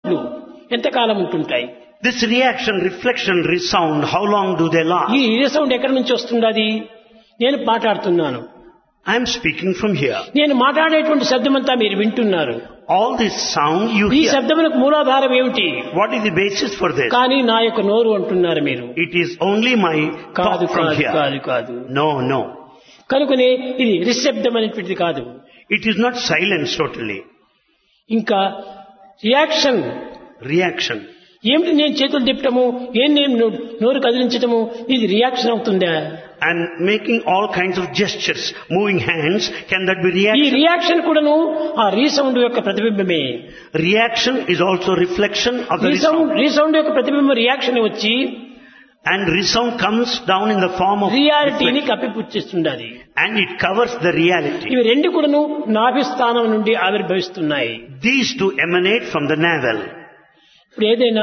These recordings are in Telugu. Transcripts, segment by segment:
ఎంతకాలం ఉంటుంటాయి This reaction, reflection, resound, how long do they last? ఈ రీసౌండ్ ఎక్కడి నుంచి వస్తుండది నేను మాట్లాడుతున్నాను I am speaking from here. నేను మాట్లాడేటువంటి శబ్దమంతా మీరు వింటున్నారు All this sound you ఈ hear. శబ్దములకు మూలాధారం ఏమిటి What is the basis for this? కానీ నా యొక్క నోరు అంటున్నారు మీరు It is only my కాదు talk from కాదు here. కాదు కాదు No, no. కనుకనే ఇది నిశ్శబ్దం అనేటువంటిది కాదు It is not silence totally. ఇంకా రియాక్షన్ Reaction. ఏమిటి నేను చేతులు తిప్పటము ఏం నేను నో- నోరు కదిలించటము ఇది రియాక్షన్ అవుతుందా And making all kinds of gestures, moving hands, can that be ఈ reaction? రియాక్షన్ కూడాను ఆ రీసౌండ్ యొక్క ప్రతిబింబమే Reaction is also reflection of the resound resound. రీసౌండ్ యొక్క ప్రతిబింబం రియాక్షన్ వచ్చి And resound comes down in the form of రియాలిటీని reflection. కప్పిపుచ్చిస్తుండాలి And it covers the reality. ఇవి రెండు కూడాను నాభిస్థానం నుండి ఆవిర్భవిస్తున్నాయి These two emanate from the navel. ఇప్పుడు ఏదైనా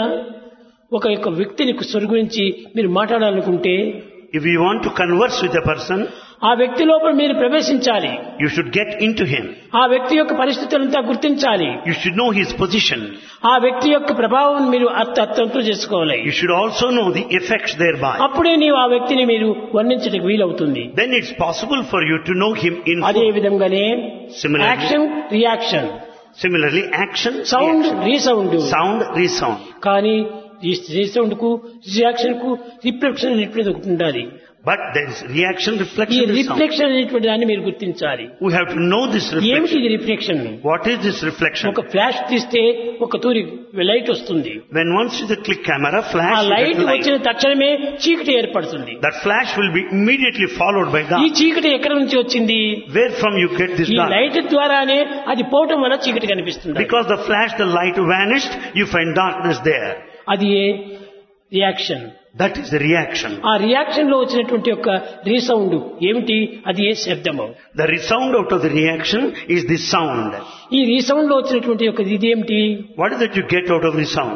ఒక యొక్క వ్యక్తిని సొరు గురించి మీరు మాట్లాడాలనుకుంటే If you want to converse with a person, ఆ వ్యక్తి లోపల మీరు ప్రవేశించాలి you should get into him. ఆ వ్యక్తి యొక్క పరిస్థితులంతా గుర్తించాలి You should know his position. ఆ వ్యక్తి యొక్క ప్రభావం మీరు అర్థ అర్థంతో చేసుకోవాలి You should also know the effects thereby. అప్పుడే నీవు ఆ వ్యక్తిని మీరు వర్ణించడానికి వీలవుతుంది Then it's possible for you to know him in అదే full. విధంగానే Similarly- action reaction Similarly, action, sound reaction. Resound sound, resound. కానీ ఈ రీసౌండ్ కు రియాక్షన్ కు రిఫ్లెక్షన్ అనేటువంటిది ఒకటి ఉండాలి But there is reaction, ఈ reflection, resound. రిఫ్లెక్షన్ అనేటువంటి దాన్ని మీరు గుర్తించాలి We have to know this ఏమిటి reflection. ఇది reflection What is this reflection? ఒక ఫ్లాష్ తీస్తే ఒక తూరి లైట్ వస్తుంది When once you click camera, ఆ flash, you లైట్ get వచ్చిన light. తక్షణమే చీకటి ఏర్పడుతుంది That flash will be immediately followed by ఈ dark. చీకటి ఎక్కడి నుంచి వచ్చింది Where from you get this ఈ dark? లైట్ ద్వారానే అది పోవటం వల్ల చీకటి కనిపిస్తుంది Because the flash, the light vanished, you find darkness there. అది ఏ reaction That is the reaction. ఆ రియాక్షన్ లో వచ్చినటువంటి యొక్క రీసౌండ్ ఏమిటి అది ఏ శబ్దము The resound out of the reaction is the sound. ఈ రీసౌండ్ లో వచ్చినటువంటి యొక్క ఇదేమిటి What is that you get out of the sound?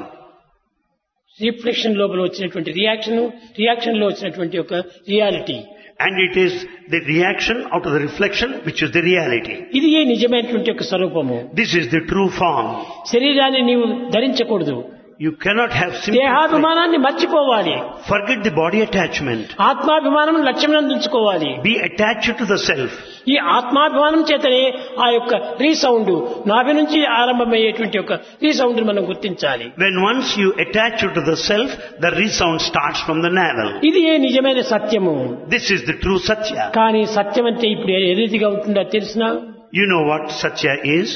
Reflection లోపల వచ్చినటువంటి రియాక్షన్ రియాక్షన్ లో వచ్చినటువంటి యొక్క reality And it is the reaction out of the reflection which is the reality. ఇది ఏ నిజమైనటువంటి యొక్క స్వరూపము This is the true form. శరీరాన్ని నీవు ధరించకూడదు You cannot have simple దేహాభిమానాన్ని మర్చిపోవాలి Forget the body attachment. ఆత్మాభిమానం లక్ష్యం అందించుకోవాలి Be attached to the self. ఈ ఆత్మాభిమానం చేతనే ఆ యొక్క రీసౌండ్ నాభి నుంచి ఆరంభమయ్యేటువంటి యొక్క రీసౌండ్ మనం గుర్తించాలి When once you attach to the self, the resound starts from the navel. ఇది ఏ నిజమైన సత్యము This is the true Satya. కానీ సత్యం అంటే ఇప్పుడు ఏ రీతిగా ఉంటుందో తెలిసిన You know what Satya is?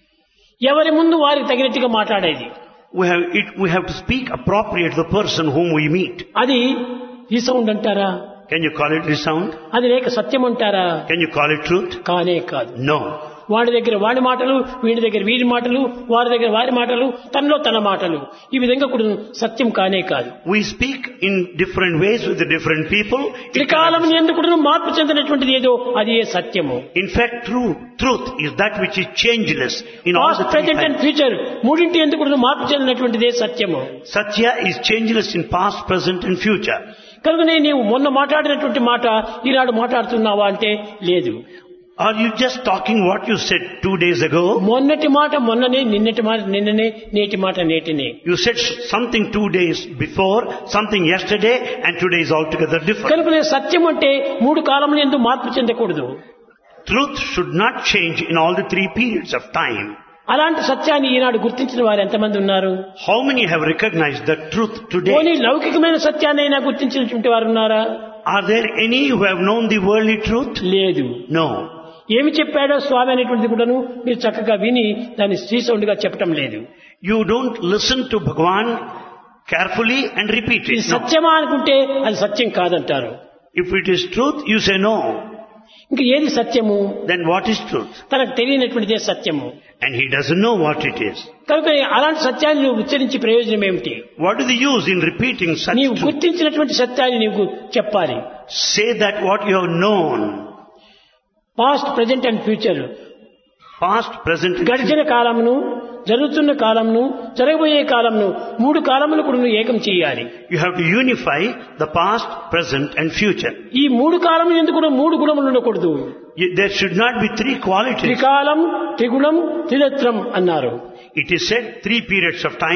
ఎవరి ముందు వారికి తగినట్టుగా మాట్లాడేది We have, it, we have to speak appropriate to the person whom we meet. అది రీసౌండ్ అంటారా Can you call it resound? అది లేక సత్యం అంటారా Can you call it truth? కానే కాదు No. వాడి దగ్గర వాడి మాటలు వీడి దగ్గర వీడి మాటలు వారి దగ్గర వారి మాటలు తనలో తన మాటలు ఈ విధంగా కూడా సత్యం కానే కాదు We speak in different ways with the different people. It త్రికాలం cannot- ఎందుకు మార్పు చెందినటువంటిది ఏదో అది ఏ సత్యము In fact, true, truth is that which is changeless in all past the three present and times. Future మూడింటి ఎందుకు మార్పు చెందినటువంటిదే సత్యము Satya is changeless in past, present and future. కనుకనే నీవు మొన్న మాట్లాడినటువంటి మాట ఈనాడు మాట్లాడుతున్నావా అంటే లేదు Are you just talking what you said two days ago? మొన్నటి మాట మొన్ననే నిన్నటి మాట నిన్ననే నేటి మాట నేటినే You said something two days before, something yesterday, and today is altogether different. కనుకనే సత్యం అంటే మూడు కాలములు ఎందుకు మార్పు చెందకూడదు Truth should not change in all the three periods of time. అలాంటి సత్యాన్ని ఈనాడు గుర్తించిన వారు ఎంతమంది ఉన్నారు How many have recognized the truth పోనీ today? లౌకికమైన సత్యాన్నైనా గుర్తించినటువంటి వారు ఉన్నారా Are there any who have known the worldly truth? లేదు No. ఏమి చెప్పాడో స్వామి అనేటువంటిది కూడాను మీరు చక్కగా విని దాన్ని శ్రీసౌండ్గా చెప్పటం లేదు You don't listen to Bhagwan carefully and repeat ఇది it. No. సత్యమా అనుకుంటే అది సత్యం కాదంటారు If it is truth, you say no. ఇంక ఏది సత్యము Then what is truth? తనకు తెలియనటువంటిదే సత్యము And he doesn't know what it is. కనుక అలాంటి సత్యాన్ని నువ్వు ఉచ్చరించి ప్రయోజనం ఏమిటి What is the use in repeating such నీవు truth? గుర్తించినటువంటి సత్యాన్ని నీవు చెప్పాలి Say that what you have known, past present and future past, present, and గడిచిన కాలమును జరుగుతున్న కాలంను జరగబోయే కాలంను మూడు కాలములు కూడా నువ్వు ఏకం చేయాలి You have to unify the past, present and future. ఈ మూడు కాలములు ఎందుకు కూడా మూడు గుణములు ఉండకూడదు You- There should not be three qualities. త్రికాలం త్రిగుణం త్రిదత్రం అన్నారు It is said three periods of time